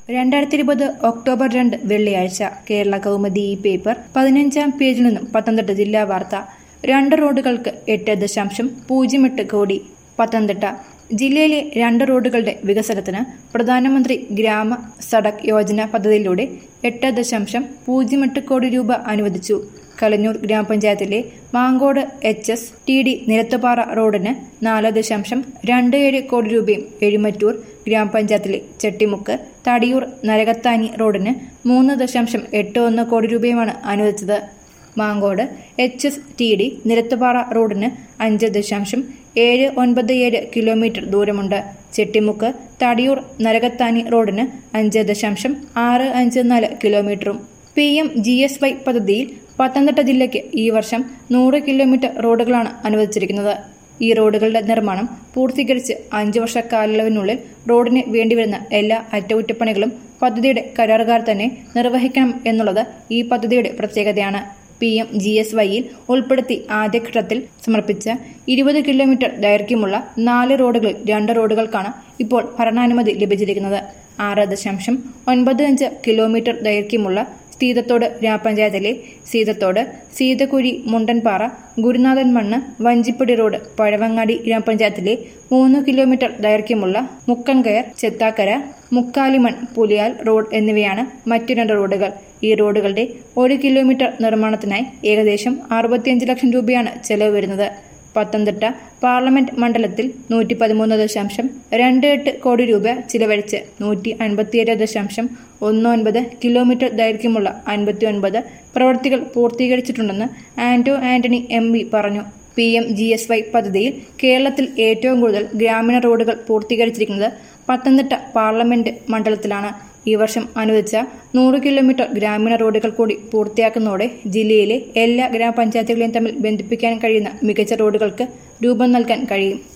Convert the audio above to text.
രണ്ടായിരത്തി ഇരുപത് ഒക്ടോബർ രണ്ട് വെള്ളിയാഴ്ച കേരള കൗമുദി ഈ പേപ്പർ പതിനഞ്ചാം പേജിൽ നിന്നും പത്തനംതിട്ട ജില്ലാ വാർത്ത രണ്ട് റോഡുകൾക്ക് എട്ട് ദശാംശം പൂജ്യം എട്ട് കോടി പത്തനംതിട്ട ജില്ലയിലെ രണ്ട് റോഡുകളുടെ വികസനത്തിന് പ്രധാനമന്ത്രി ഗ്രാമ സഡക് യോജന പദ്ധതിയിലൂടെ എട്ട് ദശാംശം പൂജ്യം എട്ട് കോടി രൂപ അനുവദിച്ചു കലഞ്ഞൂർ ഗ്രാമപഞ്ചായത്തിലെ Mankode H S T D Nirathupara റോഡിന് നാല് ദശാംശം രണ്ട് ഏഴ് കോടി രൂപയും എഴുമറ്റൂർ ഗ്രാമപഞ്ചായത്തിലെ ചെട്ടിമുക്ക് തടിയൂർ നരകത്താനി റോഡിന് മൂന്ന് ദശാംശം എട്ട് ഒന്ന് കോടി രൂപയുമാണ് അനുവദിച്ചത് Mankode H S T D Nirathupara റോഡിന് അഞ്ച് ദശാംശം ഏഴ് ഒൻപത് ഏഴ് കിലോമീറ്റർ ദൂരമുണ്ട് ചെട്ടിമുക്ക് തടിയൂർ നരകത്താനി റോഡിന് അഞ്ച് ദശാംശം ആറ് അഞ്ച് നാല് കിലോമീറ്ററും P M G S Y Pathanamthitta പത്തനംതിട്ട ജില്ലയ്ക്ക് ഈ വർഷം നൂറ് കിലോമീറ്റർ റോഡുകളാണ് അനുവദിച്ചിരിക്കുന്നത് ഈ റോഡുകളുടെ നിർമ്മാണം പൂർത്തീകരിച്ച് അഞ്ചു വർഷ കാലയളവിനുള്ളിൽ റോഡിന് വേണ്ടിവരുന്ന എല്ലാ അറ്റകുറ്റപ്പണികളും പദ്ധതിയുടെ കരാറുകാർ തന്നെ നിർവഹിക്കണം എന്നുള്ളത് ഈ പദ്ധതിയുടെ പ്രത്യേകതയാണ് പി എം ജി എസ് വൈയിൽ ഉൾപ്പെടുത്തി ആദ്യഘട്ടത്തിൽ സമർപ്പിച്ച ഇരുപത് കിലോമീറ്റർ ദൈർഘ്യമുള്ള നാല് റോഡുകളിൽ രണ്ട് റോഡുകൾക്കാണ് ഇപ്പോൾ ഭരണാനുമതി ലഭിച്ചിരിക്കുന്നത് ആറ് ദശാംശം ഒൻപത് അഞ്ച് കിലോമീറ്റർ ദൈർഘ്യമുള്ള സീതത്തോട് ഗ്രാമപഞ്ചായത്തിലെ സീതത്തോട് സീതക്കുഴി മുണ്ടൻപാറ ഗുരുനാഥൻ മണ്ണ് വഞ്ചിപ്പടി റോഡ് പഴവങ്ങാടി ഗ്രാമപഞ്ചായത്തിലെ മൂന്ന് കിലോമീറ്റർ ദൈർഘ്യമുള്ള മുക്കങ്കയർ ചെത്താക്കര മുക്കാലിമൺ പുലിയാൽ റോഡ് എന്നിവയാണ് മറ്റു രണ്ട് റോഡുകൾ ഈ റോഡുകളുടെ ഒരു കിലോമീറ്റർ നിർമ്മാണത്തിനായി ഏകദേശം അറുപത്തിയഞ്ച് ലക്ഷം രൂപയാണ് ചെലവ് വരുന്നത് പത്തനംതിട്ട പാർലമെന്റ് മണ്ഡലത്തിൽ നൂറ്റി പതിമൂന്ന് ദശാംശം രണ്ട് എട്ട് കോടി രൂപ ചിലവഴിച്ച് നൂറ്റി അൻപത്തിയേഴ് ദശാംശം ഒന്ന് ഒൻപത് കിലോമീറ്റർ ദൈർഘ്യമുള്ള അൻപത്തി ഒൻപത് പ്രവൃത്തികൾ പൂർത്തീകരിച്ചിട്ടുണ്ടെന്ന് ആന്റോ ആന്റണി എം പി പറഞ്ഞു P M G S Y പദ്ധതിയിൽ കേരളത്തിൽ ഏറ്റവും കൂടുതൽ ഗ്രാമീണ റോഡുകൾ പൂർത്തീകരിച്ചിരിക്കുന്നത് പത്തനംതിട്ട പാർലമെന്റ് മണ്ഡലത്തിലാണ് ഈ വർഷം അനുവദിച്ച നൂറ് കിലോമീറ്റർ ഗ്രാമീണ റോഡുകൾ കൂടി പൂർത്തിയാക്കുന്നതോടെ ജില്ലയിലെ എല്ലാ ഗ്രാമപഞ്ചായത്തുകളെയും തമ്മിൽ ബന്ധിപ്പിക്കാൻ കഴിയുന്ന മികച്ച റോഡുകൾക്ക് രൂപം നൽകാൻ കഴിയും